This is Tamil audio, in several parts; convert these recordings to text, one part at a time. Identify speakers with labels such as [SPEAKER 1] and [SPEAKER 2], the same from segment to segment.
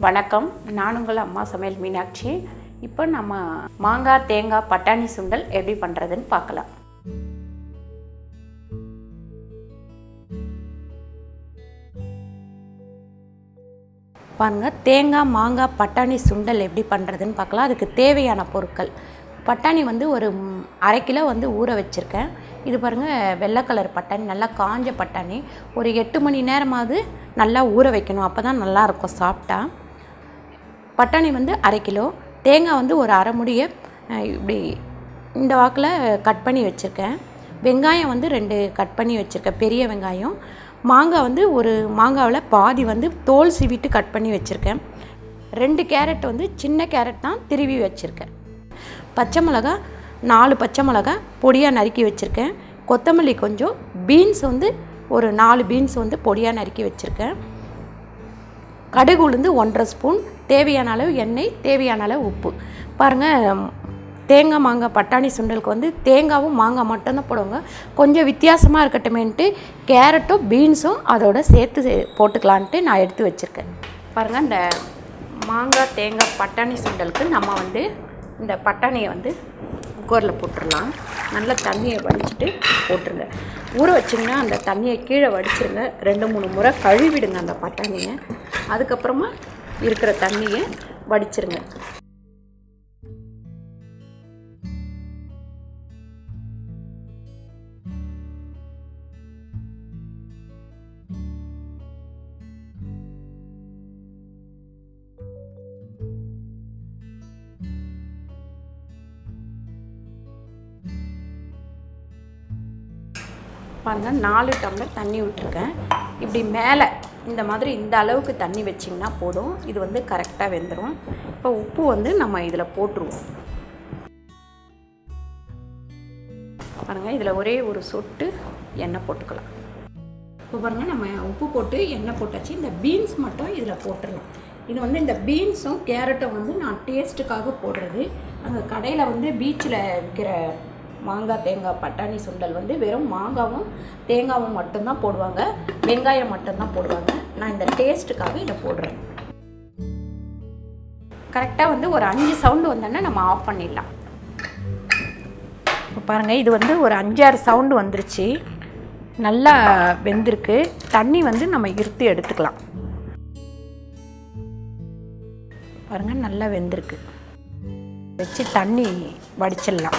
[SPEAKER 1] வணக்கம் நான் உங்கள் அம்மா சமையல் மீனாட்சி இப்போ நம்ம மாங்காய் தேங்காய் பட்டாணி சுண்டல் எப்படி பண்ணுறதுன்னு பார்க்கலாம் பாருங்க தேங்காய் மாங்காய் பட்டாணி சுண்டல் எப்படி பண்ணுறதுன்னு பார்க்கலாம் அதுக்கு தேவையான பொருட்கள் பட்டாணி வந்து ஒரு ம், அரை கிலோ வந்து ஊற வச்சுருக்கேன் இது பாருங்கள் வெள்ளை கலர் பட்டாணி நல்லா காஞ்ச பட்டாணி ஒரு எட்டு மணி நேரமாவது நல்லா ஊற வைக்கணும் அப்போ தான் நல்லாயிருக்கும் சாப்பிட்டா பட்டாணி வந்து அரை கிலோ தேங்காய் வந்து ஒரு அரை முடியை அஹ், இப்படி இந்த வாக்கில் கட் பண்ணி வச்சுருக்கேன் வெங்காயம் வந்து ரெண்டு கட் பண்ணி வச்சுருக்கேன் பெரிய வெங்காயம் மாங்காய் வந்து ஒரு மாங்காவில் பாதி வந்து தோல் சீவிட்டு கட் பண்ணி வச்சுருக்கேன் ரெண்டு கேரட் வந்து சின்ன கேரட் தான் திருவி வச்சுருக்கேன் பச்சை மிளகா நாலு பச்சை மிளகா பொடியாக நறுக்கி வச்சுருக்கேன் கொத்தமல்லி கொஞ்சம் பீன்ஸ் வந்து ஒரு நாலு பீன்ஸ் வந்து பொடியாக நறுக்கி வச்சுருக்கேன் கடுகு உளுந்து ஒன்றரை ஸ்பூன் தேவையான அளவு எண்ணெய் தேவையான அளவு உப்பு பாருங்கள் தேங்காய் மாங்காய் பட்டாணி சுண்டலுக்கு வந்து தேங்காவும் மாங்காய் மட்டும்தான் போடுவாங்க கொஞ்சம் வித்தியாசமாக இருக்கட்டுமேன்ட்டு கேரட்டும் பீன்ஸும் அதோட சேர்த்து சே- போட்டுக்கலான்ட்டு நான் எடுத்து வச்சுருக்கேன் பாருங்கள் இந்த மாங்காய் தேங்காய் பட்டாணி சுண்டலுக்கு நம்ம வந்து இந்த பட்டாணியை வந்து குக்கரில் போட்டுடலாம் நல்லா தண்ணியை வடிச்சிட்டு போட்டுருங்க ஊற வச்சிங்கன்னா அந்த தண்ணியை கீழே வடிச்சிருங்க ரெண்டு மூணு முறை கழுவிடுங்க அந்த பட்டாணியை அதுக்கப்புறமா இருக்கிற தண்ணியை வடிச்சிருங்க பாருங்க நாலு டம்ளர் தண்ணி விட்டுருக்கேன் இப்படி மேலே இந்த மாதிரி இந்த அளவுக்கு தண்ணி வச்சிங்கன்னா போதும் இது வந்து கரெக்டாக வெந்துடும் இப்போ உப்பு வந்து நம்ம இதில் போட்டுருவோம் பாருங்கள் இதில் ஒரே ஒரு சொட்டு எண்ணெய் போட்டுக்கலாம் இப்போ பாருங்கள் நம்ம உப்பு போட்டு எண்ணெய் போட்டாச்சு இந்த பீன்ஸ் மட்டும் இதில் போட்டுடலாம் இது வந்து இந்த பீன்ஸும் கேரட்டும் வந்து நான் டேஸ்ட்டுக்காக போடுறது அங்கே கடையில் வந்து பீச்சில் விற்கிற மாங்காய் தேங்காய் பட்டாணி சுண்டல் வந்து வெறும் மாங்காவும் தேங்காவும் மட்டும்தான் போடுவாங்க வெங்காயம் மட்டும்தான் போடுவாங்க நான் இந்த டேஸ்ட்டுக்காக இதை போடுறேன் கரெக்டாக வந்து ஒரு அஞ்சு சவுண்டு வந்தோன்னே நம்ம ஆஃப் பண்ணிடலாம் இப்போ பாருங்கள் இது வந்து ஒரு அஞ்சாறு சவுண்டு வந்துருச்சு நல்லா வெந்திருக்கு தண்ணி வந்து நம்ம இருத்து எடுத்துக்கலாம் பாருங்கள் நல்லா வெந்திருக்கு வச்சு தண்ணி வடிச்சிடலாம்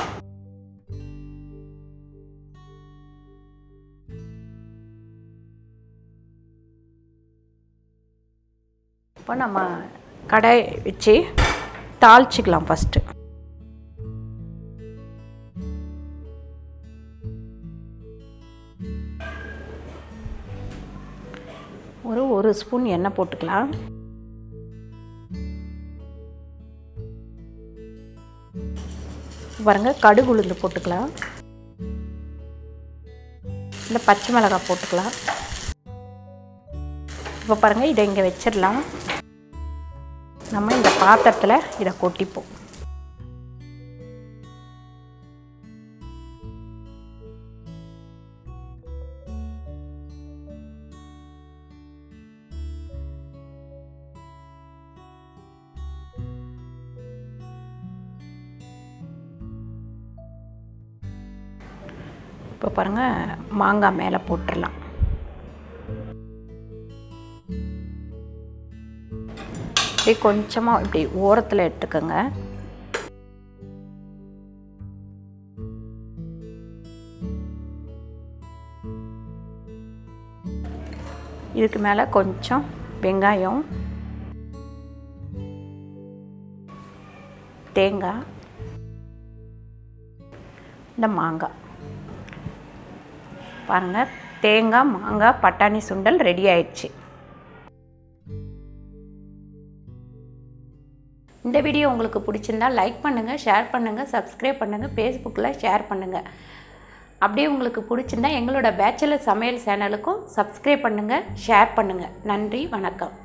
[SPEAKER 1] இப்போ நம்ம கடை வச்சு தாளிச்சிக்கலாம் ஃபஸ்ட்டு ஒரு ஒரு ஸ்பூன் எண்ணெய் போட்டுக்கலாம் பாருங்க கடுகு உளுந்து போட்டுக்கலாம் இந்த பச்சை மிளகாய் போட்டுக்கலாம் இப்போ பாருங்கள் இதை இங்கே வச்சிடலாம் நம்ம இந்த பாத்திரத்தில் இதை கொட்டிப்போம் இப்போ பாருங்கள் மாங்காய் மேலே போட்டுடலாம் இப்படி கொஞ்சமாக இப்படி ஓரத்தில் எடுத்துக்கோங்க இதுக்கு மேலே கொஞ்சம் வெங்காயம் தேங்காய் இந்த மாங்காய் பாருங்கள் தேங்காய் மாங்காய் பட்டாணி சுண்டல் ரெடி ஆயிடுச்சு இந்த வீடியோ உங்களுக்கு பிடிச்சிருந்தா லைக் பண்ணுங்கள் ஷேர் பண்ணுங்கள் சப்ஸ்கிரைப் பண்ணுங்கள் ஃபேஸ்புக்கில் ஷேர் பண்ணுங்கள் அப்படியே உங்களுக்கு பிடிச்சிருந்தா எங்களோட பேச்சுலர் சமையல் சேனலுக்கும் சப்ஸ்கிரைப் பண்ணுங்கள் ஷேர் பண்ணுங்கள் நன்றி வணக்கம்